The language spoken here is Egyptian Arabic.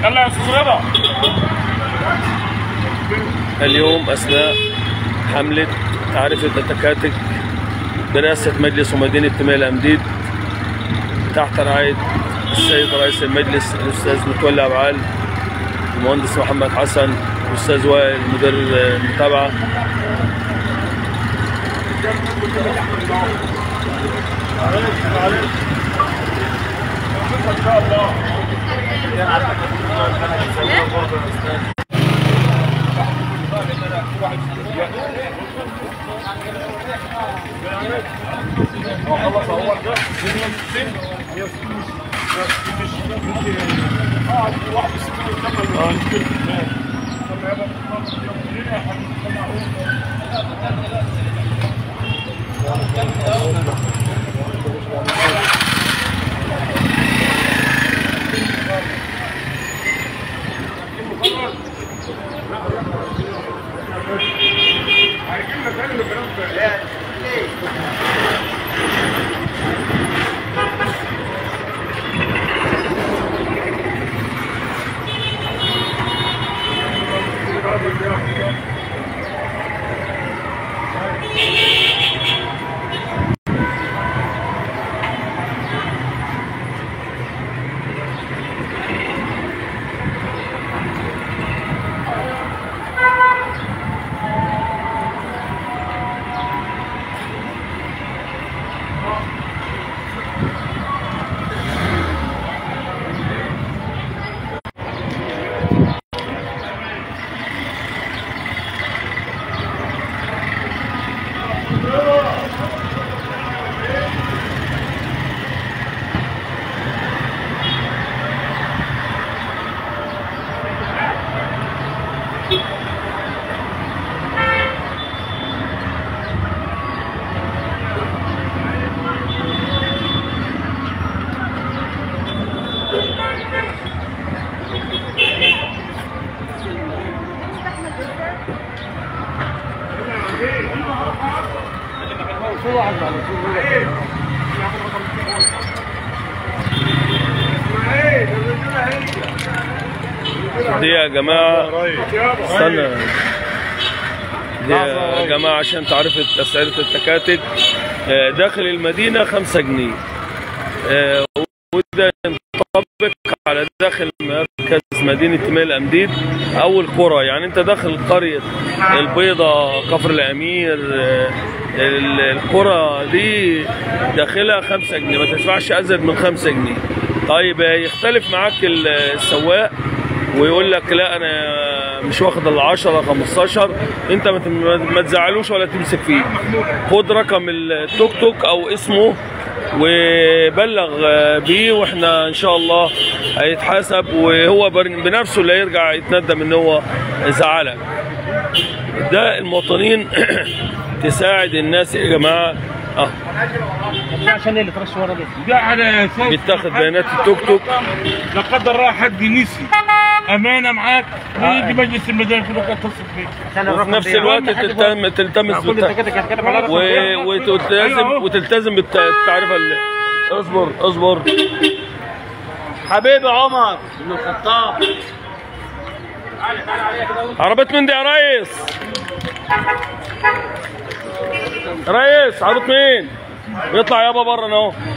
يلا يا استاذ رضا اليوم أثناء حملة تعرفة التكاتك برئاسة مجلس ومدينة تميل أمديد تحت رعاية السيد رئيس المجلس الأستاذ متولي أبعال المهندس محمد حسن الأستاذ وائل مدير المتابعة ان شاء الله خلص اهو ده 160 اه 61 وكمل اه هيجيب لك تاني الكلام ده دي يا جماعة استنى دي يا جماعة عشان تعرفوا أسعار التكاتك آه، داخل المدينة خمسة جنيه آه، وده ينطبق على داخل مركز مدينة ميل أمديد أو القرى يعني أنت داخل قرية البيضة كفر الأمير آه، ال- القرى دي داخلها خمسة جنيه ما تدفعش أزيد من خمسة جنيه طيب آه، يختلف معاك ال- السواق ويقول لك لا انا مش واخد ال 10 15 انت ما تم- ما تزعلوش ولا تمسك فيه خد رقم التوك توك او اسمه وبلغ آه، بيه واحنا ان شاء الله هيتحاسب وهو بر- بنفسه اللي هيرجع يتندم ان هو زعلك ده المواطنين تساعد الناس يا جماعه اه عشان اللي ترش ورا ده ده على اساس بيتاخد بيانات التوك توك لا قدر الله حد نسي امانه معاك ويجي مجلس المدينه كله يتصل بيك عشان وفي نفس الوقت تلتم تلتمس كل بالت- الدكاتره هتكلم على و... وتلتزم وتلتزم بالتعريفه اللي اصبر اصبر حبيبي عمر بن الخطاب عربية مين دي يا ريس ريس عربية مين يطلع يابا بره اهو